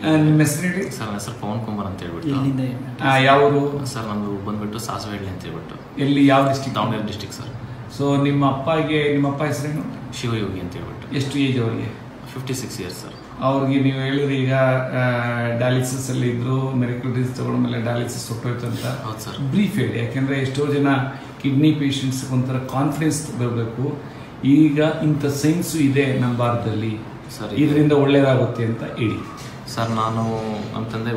ನಿಮ್ಮ ಹೆಸರು ಹೇಳಿ ಸರ್ ನನ್ನ ಹೆಸರು ಪವನ್ ಕುಮಾರ್ ಅಂತ ಹೇಳ್ಬಿಟ್ಟು ಎಲ್ಲಿಂದ ಆ, ಯಾವರು ಸರ್ ನಂದು ಬಂದ್ಬಿಟ್ಟು ಸಾಸವಹಳ್ಳಿ ಅಂತ ಹೇಳ್ಬಿಟ್ಟು ಎಲ್ಲಿ ಯಾವ district Davanagere district sir so ನಿಮ್ಮ ಅಪ್ಪಗೆ ನಿಮ್ಮ ಅಪ್ಪ ಹೆಸರೇನು ಶಿವಯೋಗಿ ಅಂತ ಹೇಳ್ಬಿಟ್ಟು ಎಷ್ಟು ಏಜ್ ಅವ್ರಿಗೆ ಫಿಫ್ಟಿ ಸಿಕ್ಸ್ ಇಯರ್ಸ್ ಸರ್ ಅವ್ರಿಗೆ ನೀವು ಹೇಳಿದ್ರಿ ಈಗ ಡಯಾಲಿಸಿಸ್ ಅಲ್ಲಿ ಇದ್ರು ಮೆರಿಕಲ್ ಡಿಸೀಸ್ ತಗೊಂಡ್ಮೇಲೆ ಡಯಾಲಿಸಿಸ್ ಹೊಟ್ಟೋಯ್ತು ಅಂತ ಹೌದು ಸರ್ ಬ್ರೀಫ್ ಹೇಳಿ ಯಾಕೆಂದ್ರೆ ಎಷ್ಟೋ ಜನ ಕಿಡ್ನಿ ಪೇಷಂಟ್ಸ್ ಒಂಥರ ಕಾನ್ಫಿಡೆನ್ಸ್ ಬರಬೇಕು ಈಗ ಇಂಥ ಸೈನ್ಸು ಇದೆ ನಮ್ಮ ಭಾರತದಲ್ಲಿ ಸರಿ. ಇದರಿಂದ ಒಳ್ಳೇದಾಗುತ್ತೆ ಅಂತ ಹೇಳಿ ಸರ್ ನಾನು ನಮ್ಮ ತಂದೆ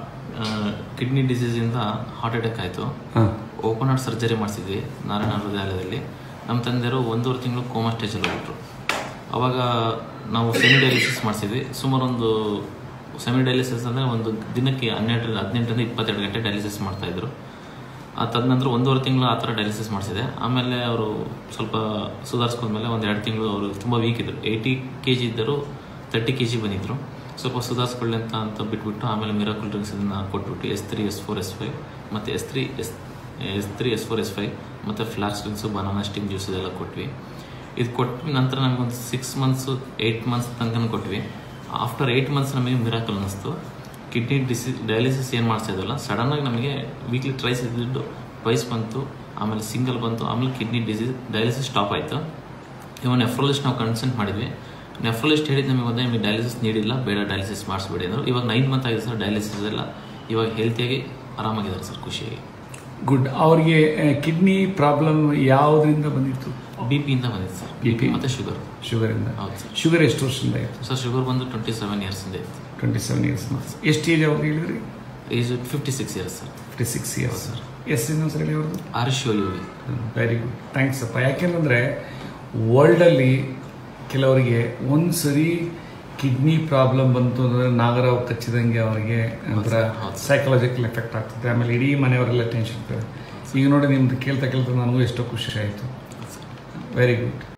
ಕಿಡ್ನಿ ಡಿಸೀಸಿಂದ ಹಾರ್ಟ್ ಅಟ್ಯಾಕ್ ಆಯಿತು ಹಾಂ ಓಪನ್ ಹಾರ್ಟ್ ಸರ್ಜರಿ ಮಾಡಿಸಿದ್ವಿ ನಾರಾಯಣ ಹೃದಯಾಲಯದಲ್ಲಿ ನಮ್ಮ ತಂದೆಯವರು ಒಂದೂವರೆ ತಿಂಗಳು ಕೋಮಾ ಸ್ಟೇಜಲ್ಲಿ ಹೋಗ್ಬಿಟ್ರು ಅವಾಗ ನಾವು ಸೆಮಿ ಡಯಾಲಿಸಿಸ್ ಮಾಡಿಸಿದ್ವಿ ಸುಮಾರು ಒಂದು ಸೆಮಿ ಡಯಾಲಿಸಿಸ್ ಅಂದರೆ ಒಂದು ದಿನಕ್ಕೆ ಹನ್ನೆರಡರಿಂದ ಹದಿನೆಂಟರಿಂದ ಇಪ್ಪತ್ತೆರಡು ಗಂಟೆ ಡಯಾಲಿಸಿಸ್ ಮಾಡ್ತಾಯಿದ್ರು ಆ ತದನಂತರ ಒಂದೂವರೆ ತಿಂಗಳು ಆ ಥರ ಡಯಾಲಿಸಿಸ್ ಮಾಡಿಸಿದೆ ಆಮೇಲೆ ಅವರು ಸ್ವಲ್ಪ ಸುಧಾರಿಸ್ಕೊಂಡ್ಮೇಲೆ ಒಂದು ಎರಡು ತಿಂಗಳು ಅವರು ತುಂಬ ವೀಕ್ ಇದ್ದರು ಏಯ್ಟಿ ಕೆ ಜಿ ಇದ್ದರು ತರ್ಟಿ ಕೆ ಜಿ ಬಂದಿದ್ದರು ಸ್ವಲ್ಪ ಸುಧಾರಿಸ್ಕೊಳ್ಳಿ ಅಂತ ಅಂತ ಬಿಟ್ಬಿಟ್ಟು ಆಮೇಲೆ ಮಿರಾಕಲ್ ಡ್ರಿಂಕ್ಸ್ ಇದನ್ನು ಕೊಟ್ಬಿಟ್ಟು S three S four S five ಮತ್ತು S three S S three S four S five ಮತ್ತು flax drinks banana sting juice ಇದೆಲ್ಲ ಕೊಟ್ವಿ ಇದು ಕೊಟ್ಟ ನಂತರ ನಮಗೊಂದು ಸಿಕ್ಸ್ ಮಂತ್ಸು ಏಯ್ಟ್ ಮಂತ್ಸ್ ತನಕ ಕೊಟ್ವಿ ಆಫ್ಟರ್ ಏಯ್ಟ್ ಮಂತ್ಸ್ ನಮಗೆ ಮಿರಾಕಲ್ ಅನ್ನಿಸ್ತು ಕಿಡ್ನಿ ಡಿಸಿ ಡಯಾಲಿಸಿಸ್ ಏನು ಮಾಡ್ತಾ ಇದ್ವಲ್ಲ ಸಡನ್ನಾಗಿ ನಮಗೆ ವೀಕ್ಲಿ ಟ್ರೈಸ್ ಇದ್ದಿದ್ದು ಟ್ವೈಸ್ ಬಂತು ಆಮೇಲೆ ಸಿಂಗಲ್ ಬಂತು ಆಮೇಲೆ ಕಿಡ್ನಿ ಡಿಸೀಸ್ ಡಯಾಲಿಸಿಸ್ ಸ್ಟಾಪ್ ಆಯಿತು ಇವನ್ ನೆಫ್ರೋಲಿಸ್ಟ್ ನಾವು ಕನ್ಸಲ್ಟ್ ಮಾಡಿದ್ವಿ ನೆಫ್ರೋಲಿಸ್ಟ್ ಹೇಳಿದ್ದು ನಮಗೆ ಒಂದೇ ನಿಮಗೆ ಡಯಾಲಿಸಿಸ್ ನೀಡಿಲ್ಲ ಬೇಡ ಡಯಾಲಿಸಿಸ್ ಮಾಡಿಸ್ಬೇಡಿ ಅಂದರು ಇವಾಗ ನೈನ್ ಮಂತ್ ಆಗಿದೆ ಸರ್ ಡಯಾಲಿಸಿಸ್ ಎಲ್ಲ ಇವಾಗ ಹೆಲ್ತಿಯಾಗಿ ಆರಾಮಾಗಿದ್ದಾರೆ ಸರ್ ಖುಷಿಯಾಗಿ ಗುಡ್ ಅವ್ರಿಗೆ ಕಿಡ್ನಿ ಪ್ರಾಬ್ಲಮ್ ಯಾವುದರಿಂದ ಬಂದಿತ್ತು ಬಿ ಪಿಯಿಂದ ಬಂದಿದೆ ಸರ್ ಬಿ ಪಿ ಮತ್ತು ಶುಗರ್ ಶುಗರಿಂದ ಹೌದು ಸರ್ ಶುಗರ್ ಎಷ್ಟು ವರ್ಷದಿಂದ ಆಯಿತು ಸರ್ ಶುಗರ್ ಬಂದು ಟ್ವೆಂಟಿ ಸೆವೆನ್ ಇಯರ್ಸಿಂದ ಇತ್ತು ಟ್ವೆಂಟಿ ಸೆವೆನ್ ಇಯರ್ಸ್ ಎಷ್ಟು ಏಜ್ ಅವ್ರಿಗೆ ಹೇಳಿದ್ರಿ age fifty six years sir fifty six years ಎಷ್ಟು ಇನ್ನೊಂದು ಹೇಳಿ ಅವ್ರದ್ದು Arush Yogi very good thanks ಅಪ್ಪ ಯಾಕೆಂದರೆ ವರ್ಲ್ಡಲ್ಲಿ ಕೆಲವರಿಗೆ ಒಂದು ಸರಿ ಕಿಡ್ನಿ ಪ್ರಾಬ್ಲಮ್ ಬಂತು ಅಂದರೆ ನಾಗರಾವ್ ಕಚ್ಚಿದಂಗೆ ಅವರಿಗೆ ಒಂಥರ ಹೌದು. ಸೈಕಲಾಜಿಕಲ್ ಎಫೆಕ್ಟ್ ಆಗ್ತದೆ ಆಮೇಲೆ ಇಡೀ ಮನೆಯವರೆಲ್ಲ ಟೆನ್ಷನ್ ಈಗ ನೋಡಿ ನಿಮ್ದು ಕೇಳ್ತಾ ಕೇಳ್ತಾ ನನಗೂ ಎಷ್ಟೋ ಖುಷಿ ಆಯಿತು ವೆರಿ ಗುಡ್